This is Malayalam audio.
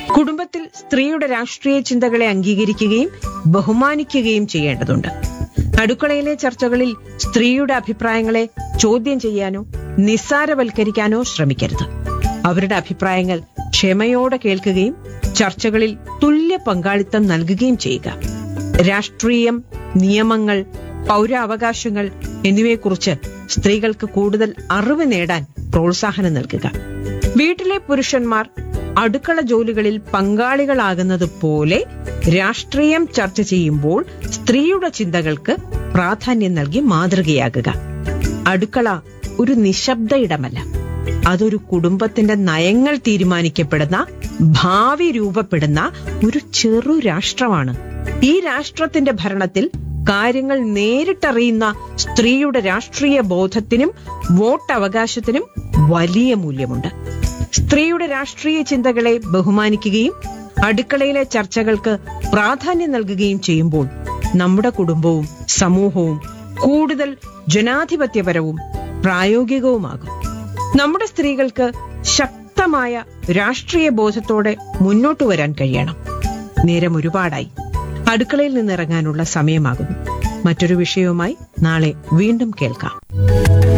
കുടുംബത്തിൽ സ്ത്രീയുടെ രാഷ്ട്രീയ ചിന്തകളെ അംഗീകരിക്കുകയും ബഹുമാനിക്കുകയും ചെയ്യേണ്ടതുണ്ട് അടുക്കളയിലെ ചർച്ചകളിൽ സ്ത്രീയുടെ അഭിപ്രായങ്ങളെ ചോദ്യം ചെയ്യാനോ നിസ്സാരവൽക്കരിക്കാനോ ശ്രമിക്കരുത് അവരുടെ അഭിപ്രായങ്ങൾ ക്ഷമയോടെ കേൾക്കുകയും ചർച്ചകളിൽ തുല്യ പങ്കാളിത്തം നൽകുകയും ചെയ്യുക രാഷ്ട്രീയം നിയമങ്ങൾ പൗരാവകാശങ്ങൾ എന്നിവയെക്കുറിച്ച് സ്ത്രീകൾക്ക് കൂടുതൽ അറിവ് നേടാൻ പ്രോത്സാഹനം നൽകുക വീട്ടിലെ പുരുഷന്മാർ അടുക്കള ജോലികളിൽ പങ്കാളികളാകുന്നത് പോലെ രാഷ്ട്രീയം ചർച്ച ചെയ്യുമ്പോൾ സ്ത്രീയുടെ ചിന്തകൾക്ക് പ്രാധാന്യം നൽകി മാതൃകയാകുക അടുക്കള ഒരു നിശബ്ദ ഇടമല്ല അതൊരു കുടുംബത്തിന്റെ നയങ്ങൾ തീരുമാനിക്കപ്പെടുന്ന ഭാവി രൂപപ്പെടുന്ന ഒരു ചെറു രാഷ്ട്രമാണ് ഈ രാഷ്ട്രത്തിന്റെ ഭരണത്തിൽ കാര്യങ്ങൾ നേരിട്ടറിയുന്ന സ്ത്രീയുടെ രാഷ്ട്രീയ ബോധത്തിനും വോട്ടവകാശത്തിനും വലിയ മൂല്യമുണ്ട് സ്ത്രീയുടെ രാഷ്ട്രീയ ചിന്തകളെ ബഹുമാനിക്കുകയും അടുക്കളയിലെ ചർച്ചകൾക്ക് പ്രാധാന്യം നൽകുകയും ചെയ്യുമ്പോൾ നമ്മുടെ കുടുംബവും സമൂഹവും കൂടുതൽ ജനാധിപത്യപരവും പ്രായോഗികവുമാകും നമ്മുടെ സ്ത്രീകൾക്ക് ശക്തമായ രാഷ്ട്രീയ ബോധത്തോടെ മുന്നോട്ട് വരാൻ കഴിയണം നേരം ഒരുപാടായി അടുക്കളയിൽ നിന്നിറങ്ങാനുള്ള സമയമാകുന്നു മറ്റൊരു വിഷയവുമായി നാളെ വീണ്ടും കേൾക്കാം